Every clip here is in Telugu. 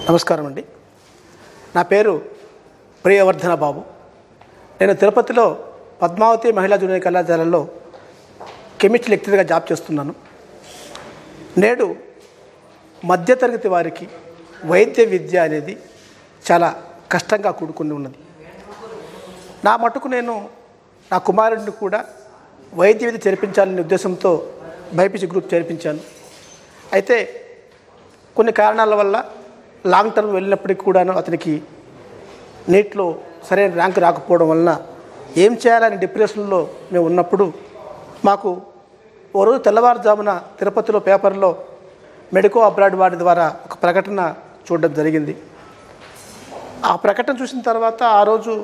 నమస్కారం అండి నా పేరు ప్రియవర్ధన బాబు నేను తిరుపతిలో పద్మావతి మహిళా జూనియర్ కళాశాలలో కెమిస్ట్రీ లెక్చరర్గా జాబ్ చేస్తున్నాను నేడు మధ్యతరగతి వారికి వైద్య విద్య అనేది చాలా కష్టంగా కూడుకుని ఉన్నది నా మటుకు నేను నా కుమారుడిని కూడా వైద్య విద్య చేర్పించాలనే ఉద్దేశంతో బైపీసీ గ్రూప్ చేర్పించాను అయితే కొన్ని కారణాల వల్ల లాంగ్ టర్మ్ వెళ్ళినప్పటికీ కూడాను అతనికి నీట్లో సరైన ర్యాంక్ రాకపోవడం వలన ఏం చేయాలని డిప్రెషన్లో మేము ఉన్నప్పుడు మాకు ఓ రోజు తెల్లవారుజామున తిరుపతిలో పేపర్లో మెడికో అబ్రాడ్ వారి ద్వారా ఒక ప్రకటన చూడడం జరిగింది ఆ ప్రకటన చూసిన తర్వాత ఆ రోజు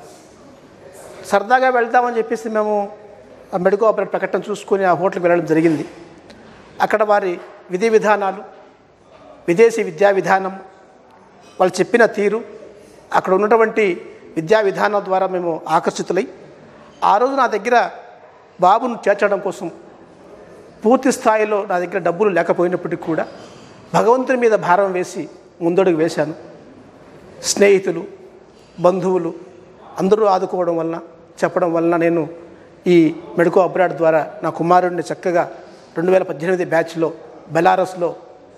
సరదాగా వెళ్దామని చెప్పేసి మేము ఆ మెడికో అబ్రాడ్ ప్రకటన చూసుకొని ఆ హోటల్కి వెళ్ళడం జరిగింది అక్కడ వారి విధి విధానాలు విదేశీ విద్యా విధానం వాళ్ళు చెప్పిన తీరు అక్కడ ఉన్నటువంటి విద్యా విధానం ద్వారా మేము ఆకర్షితులై ఆ రోజు నా దగ్గర బాబును చేర్చడం కోసం పూర్తి స్థాయిలో నా దగ్గర డబ్బులు లేకపోయినప్పటికీ కూడా భగవంతుని మీద భారం వేసి ముందడుగు వేశాను స్నేహితులు బంధువులు అందరూ ఆదుకోవడం వలన చెప్పడం వలన నేను ఈ మెడికో అబ్రాడ్ ద్వారా నా కుమారుడిని చక్కగా రెండు వేల పద్దెనిమిది బ్యాచ్లో బెలారస్లో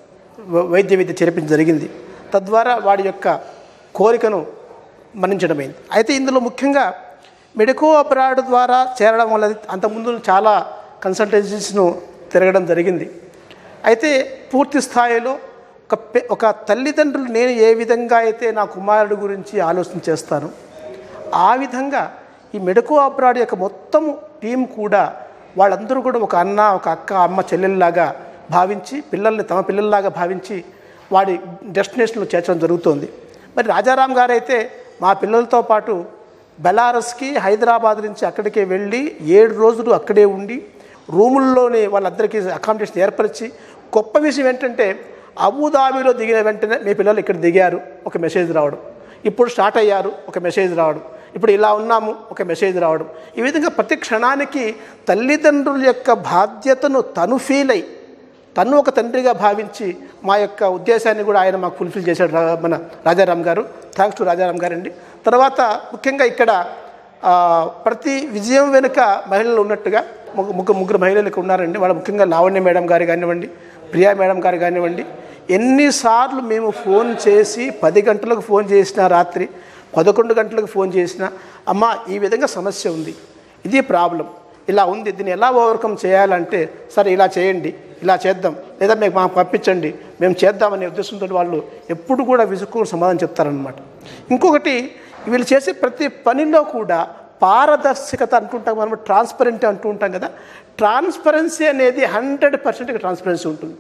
వ- వైద్య విద్య చేర్పించడం జరిగింది తద్వారా వాడి యొక్క కోరికను మన్నించడమైంది అయితే ఇందులో ముఖ్యంగా మెడికో అబ్రాడ్ ద్వారా చేరడం వల్ల అంతకుముందు చాలా కన్సల్టెన్సీస్ను తిరగడం జరిగింది అయితే పూర్తి స్థాయిలో ఒక పె ఒక తల్లిదండ్రులు నేను ఏ విధంగా అయితే నా కుమారుడు గురించి ఆలోచన చేస్తాను ఆ విధంగా ఈ మెడికో అబ్రాడ్ యొక్క మొత్తం టీం కూడా వాళ్ళందరూ కూడా ఒక అన్న ఒక అక్క అమ్మ చెల్లెల్లాగా భావించి పిల్లల్ని తమ పిల్లల్లాగా భావించి వాడి డెస్టినేషన్లో చేర్చడం జరుగుతోంది మరి రాజారాం గారు అయితే మా పిల్లలతో పాటు బెలారస్కి హైదరాబాద్ నుంచి అక్కడికే వెళ్ళి ఏడు రోజులు అక్కడే ఉండి రూముల్లోనే వాళ్ళందరికీ అకామిడేషన్ ఏర్పరిచి గొప్ప విషయం ఏంటంటే అబుదాబిలో దిగిన వెంటనే మీ పిల్లలు ఇక్కడ దిగారు ఒక మెసేజ్ రావడం ఇప్పుడు స్టార్ట్ అయ్యారు ఒక మెసేజ్ రావడం ఇప్పుడు ఇలా ఉన్నాము ఒక మెసేజ్ రావడం ఈ విధంగా ప్రతి క్షణానికి తల్లిదండ్రుల యొక్క బాధ్యతను తను ఫీల్ అయి తను ఒక తండ్రిగా భావించి మా యొక్క ఉద్దేశాన్ని కూడా ఆయన మాకు ఫుల్ఫిల్ చేశాడు రా- మన రాజారాం గారు థ్యాంక్స్ టు రాజారాం గారు అండి తర్వాత ముఖ్యంగా ఇక్కడ ఆ, ప్రతి విజయం వెనుక మహిళలు ఉన్నట్టుగా ముగ్గు ముగ్గురు ముగ్గురు మహిళలు ఇక్కడ ఉన్నారండి వాళ్ళ ముఖ్యంగా లావణ్య మేడం గారు కానివ్వండి ప్రియా మేడం గారు కానివ్వండి ఎన్నిసార్లు మేము ఫోన్ చేసి పది గంటలకు ఫోన్ చేసిన రాత్రి పదకొండు గంటలకు ఫోన్ చేసిన అమ్మ ఈ విధంగా సమస్య ఉంది ఇది ప్రాబ్లం ఇలా ఉంది దీన్ని ఎలా ఓవర్కమ్ చేయాలంటే సరే ఇలా చేయండి ఇలా చేద్దాం లేదా మీకు మాకు పంపించండి మేము చేద్దామనే ఉద్దేశంతో వాళ్ళు ఎప్పుడు కూడా విసుక్కుని సమాధానం చెప్తారనమాట ఇంకొకటి వీళ్ళు చేసే ప్రతి పనిలో కూడా పారదర్శకత అంటుంటాం మనం ట్రాన్స్పరెంట్ అంటూ ఉంటాం కదా ట్రాన్స్పరెన్సీ అనేది హండ్రెడ్ పర్సెంట్ ట్రాన్స్పరెన్సీ ఉంటుంది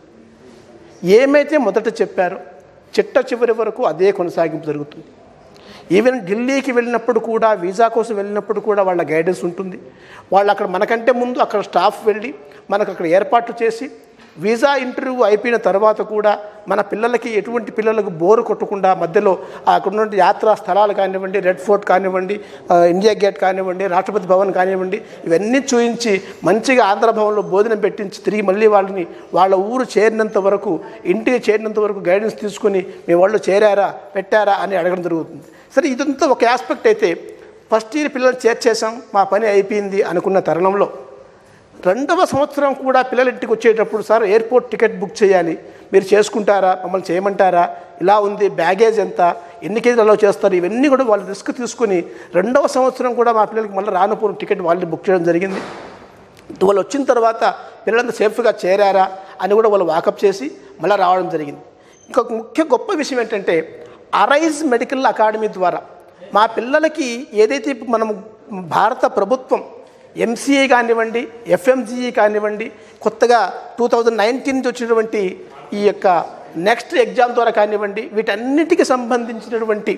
ఏమైతే మొదట చెప్పారో చిట్ట చివరి వరకు అదే కొనసాగింపు జరుగుతుంది ఈవెన్ ఢిల్లీకి వెళ్ళినప్పుడు కూడా వీసా కోసం వెళ్ళినప్పుడు కూడా వాళ్ళ గైడెన్స్ ఉంటుంది వాళ్ళు అక్కడ మనకంటే ముందు అక్కడ స్టాఫ్ వెళ్ళి మనకు అక్కడ ఏర్పాట్లు చేసి వీసా ఇంటర్వ్యూ అయిపోయిన తర్వాత కూడా మన పిల్లలకి ఎటువంటి పిల్లలకు బోరు కొట్టకుండా మధ్యలో అక్కడ ఉన్న యాత్రా స్థలాలు కానివ్వండి రెడ్ ఫోర్ట్ కానివ్వండి ఆ, ఇండియా గేట్ కానివ్వండి రాష్ట్రపతి భవన్ కానివ్వండి ఇవన్నీ చూయించి మంచిగా ఆంధ్ర భవన్లో భోజనం పెట్టించి తిరిగి మళ్ళీ వాళ్ళని వాళ్ళ ఊరు చేరినంత వరకు ఇంటికి చేరినంత వరకు గైడెన్స్ తీసుకుని మీ వాళ్ళు చేరారా పెట్టారా అని అడగడం జరుగుతుంది సరే ఇదంతా ఒక ఆస్పెక్ట్ అయితే ఫస్ట్ ఇయర్ పిల్లలు చేర్చేసాం మా పని అయిపోయింది అనుకున్న తరుణంలో రెండవ సంవత్సరం కూడా పిల్లల ఇంటికి వచ్చేటప్పుడు సార్ ఎయిర్పోర్ట్ టికెట్ బుక్ చేయాలి మీరు చేసుకుంటారా మమ్మల్ని చేయమంటారా ఇలా ఉంది బ్యాగేజ్ ఎంత ఎన్ని కేజీలు అలా చేస్తారు ఇవన్నీ కూడా వాళ్ళు రిస్క్ తీసుకుని రెండవ సంవత్సరం కూడా మా పిల్లలకి మళ్ళీ రానుపోయిన టికెట్ వాళ్ళు బుక్ చేయడం జరిగింది వాళ్ళు వచ్చిన తర్వాత పిల్లలంతా సేఫ్గా చేరారా అని కూడా వాళ్ళు వాకప్ చేసి మళ్ళీ రావడం జరిగింది ఇంకొక ముఖ్య గొప్ప విషయం ఏంటంటే అరైజ్ మెడికల్ అకాడమీ ద్వారా మా పిల్లలకి ఏదైతే ఇప్పుడు మనం భారత ప్రభుత్వం ఎంసీఏ కానివ్వండి ఎఫ్ఎంజీఈ కానివ్వండి కొత్తగా టూ థౌజండ్ నైన్టీన్ నుంచి వచ్చినటువంటి ఈ యొక్క నెక్స్ట్ ఎగ్జామ్ ద్వారా కానివ్వండి వీటన్నిటికి సంబంధించినటువంటి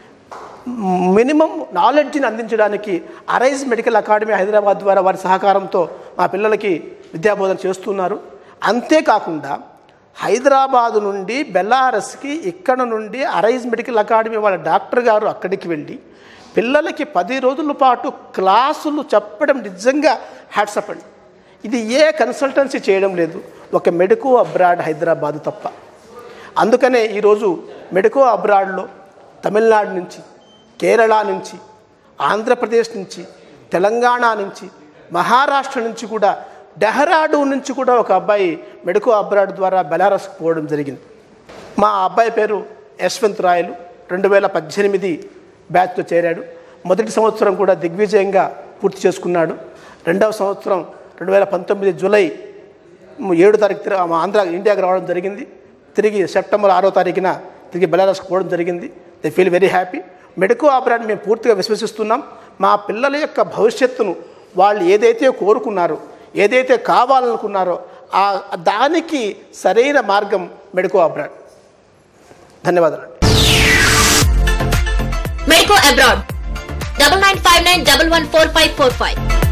మినిమం నాలెడ్జ్ని అందించడానికి అరైజ్ మెడికల్ అకాడమీ హైదరాబాద్ ద్వారా వారి సహకారంతో మా పిల్లలకి విద్యాబోధన చేస్తున్నారు అంతేకాకుండా హైదరాబాదు నుండి బెల్లారస్కి ఇక్కడ నుండి అరైజ్ మెడికల్ అకాడమీ వాళ్ళ డాక్టర్ గారు అక్కడికి వెళ్ళి పిల్లలకి పది రోజుల పాటు క్లాసులు చెప్పడం నిజంగా హ్యాట్సప్ అండి ఇది ఏ కన్సల్టెన్సీ చేయడం లేదు ఒక మెడికో అబ్రాడ్ హైదరాబాదు తప్ప అందుకనే ఈరోజు మెడికో అబ్రాడ్లో తమిళనాడు నుంచి కేరళ నుంచి ఆంధ్రప్రదేశ్ నుంచి తెలంగాణ నుంచి మహారాష్ట్ర నుంచి కూడా డెహ్రాడూ నుంచి కూడా ఒక అబ్బాయి మెడికో అబ్రాడ్ ద్వారా బెలారస్కు పోవడం జరిగింది మా అబ్బాయి పేరు యశ్వంత్ రాయలు రెండు వేల పద్దెనిమిది బ్యాచ్లో చేరాడు మొదటి సంవత్సరం కూడా దిగ్విజయంగా పూర్తి చేసుకున్నాడు రెండవ సంవత్సరం రెండు వేల పంతొమ్మిది జూలై ఏడు తారీఖు తిర- మా ఆంధ్ర ఇండియాకి రావడం జరిగింది తిరిగి సెప్టెంబర్ ఆరో తారీఖున తిరిగి బెలారస్కి పోవడం జరిగింది they feel very happy Medico operate మేము పూర్తిగా విశ్వసిస్తున్నాం మా పిల్లల యొక్క భవిష్యత్తును వాళ్ళు ఏదైతే కోరుకున్నారో ఏదైతే కావాలనుకున్నారో ఆ దానికి సరైన మార్గం మెడికో ఆపరేట్ ధన్యవాదాలు Medico Abroad double nine five nine double one four five four five